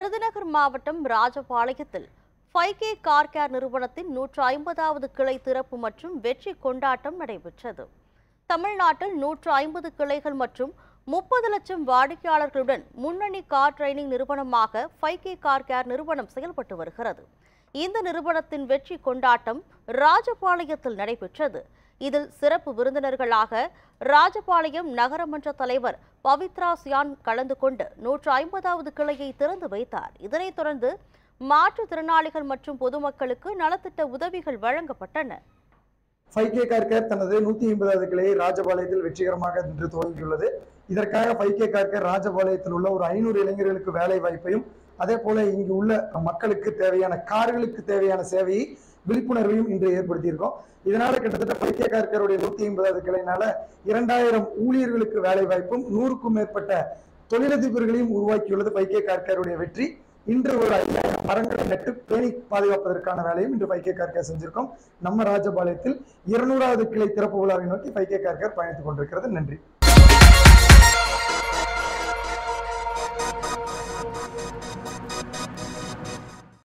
விருதுநகர் மாவட்டம் ராஜபாளையத்தில் five K car care நிறுவனத்தின் நூற்று ஐம்பதாவது கிளை திறப்பு மற்றும் வெற்றி கொண்டாட்டம் நடைபெற்றது தமிழ்நாட்டில் நூற்று ஐம்பது கிளைகள் மற்றும் முப்பது லட்சம் வாடிக்கையாளர்களுடன் முன்னணி கார் ட்ரைனிங் நிறுவனமாக ஃபைவ் கே கார் கேர் நிறுவனம் செயல்பட்டு வருகிறது இந்த நிறுவனத்தின் வெற்றி கொண்டாட்டம் ராஜபாளையத்தில் நடைபெற்றது இதில் சிறப்பு விருந்தினர்களாக ராஜபாளையம் நகரமன்ற தலைவர் பவித்ரா சியான் கலந்து கொண்டு நூற்று ஐம்பதாவது கிளையை திறந்து வைத்தார் இதனைத் தொடர்ந்து மாற்றுத்திறனாளிகள் மற்றும் பொதுமக்களுக்கு நலத்திட்ட உதவிகள் வழங்கப்பட்டன ஃபைவ் கே கார் கேர் தனது நூத்தி ஐம்பதாவது கிளையை ராஜபாளையத்தில் வெற்றிகரமாக இன்று துவங்கியுள்ளது இதற்காக ஃபைவ் கே கார் கேர் ராஜபாளையத்தில் உள்ள ஒரு ஐநூறு இளைஞர்களுக்கு வேலை வாய்ப்பையும் அதே போல இங்கு உள்ள மக்களுக்கு தேவையான கார்களுக்கு தேவையான சேவையை விழிப்புணர்வையும் இன்று ஏற்படுத்தியிருக்கோம் இதனால கிட்டத்தட்ட ஃபைவ் கே கார் கேருடைய நூத்தி ஐம்பதாவது கிளையினால இரண்டாயிரம் ஊழியர்களுக்கு வேலை வாய்ப்பும் நூறுக்கும் மேற்பட்ட தொழிலதிபர்களையும் உருவாக்கியுள்ளது ஃபைவ் கே கார் கேருடைய வெற்றி இன்று ஒரு ஐயாயிரம் மரங்களை நட்டு பேணி பாதுகாப்பதற்கான வேலையும் இன்று ஃபைவ் கே கார்கேர் செஞ்சிருக்கோம் நம்ம ராஜபாளையத்தில் இருநூறாவது கிளை திறப்பு விழாவை நோக்கி ஃபைவ் கே கார்கேர் பயணித்துக் கொண்டிருக்கிறது நன்றி